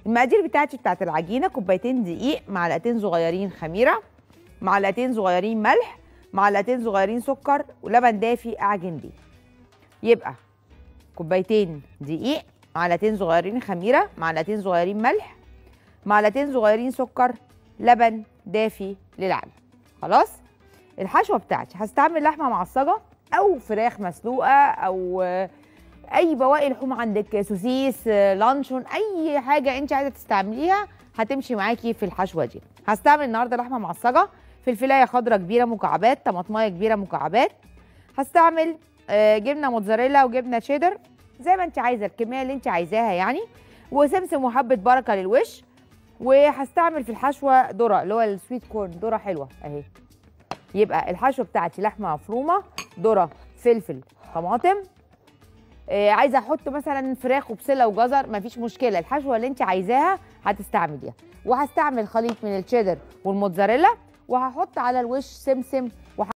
المقادير بتاعتي بتاعت العجينه كوبايتين دقيق معلقتين صغيرين خميره معلقتين صغيرين ملح معلقتين صغيرين سكر ولبن دافي اعجن بيه يبقى كوبايتين دقيق معلقتين صغيرين خميره معلقتين صغيرين ملح معلقتين صغيرين سكر لبن دافي للعجن خلاص الحشوه بتاعتي هستعمل لحمه معصجه او فراخ مسلوقه او آه، اي بواقي لحوم عندك سوسيس آه، لانشون اي حاجه انت عايزه تستعمليها هتمشي معاكي في الحشوه دي هستعمل النهارده لحمه معصجه فلفلايه خضراء كبيره مكعبات طماطمايه كبيره مكعبات هستعمل آه، جبنه موتزاريلا وجبنه شيدر زي ما انت عايزه الكميه اللي انت عايزاها يعني وسمسم وحبه بركه للوش وهستعمل في الحشوه ذره اللي هو السويت كورن ذره حلوه اهي يبقى الحشوه بتاعتي لحمه مفرومه ذره فلفل طماطم آه عايزه احط مثلا فراخ وبسله وجزر مفيش مشكله الحشوه اللي انت عايزاها هتستعمليها وهستعمل خليط من الشيدر والموتزاريلا وهحط على الوش سمسم وح...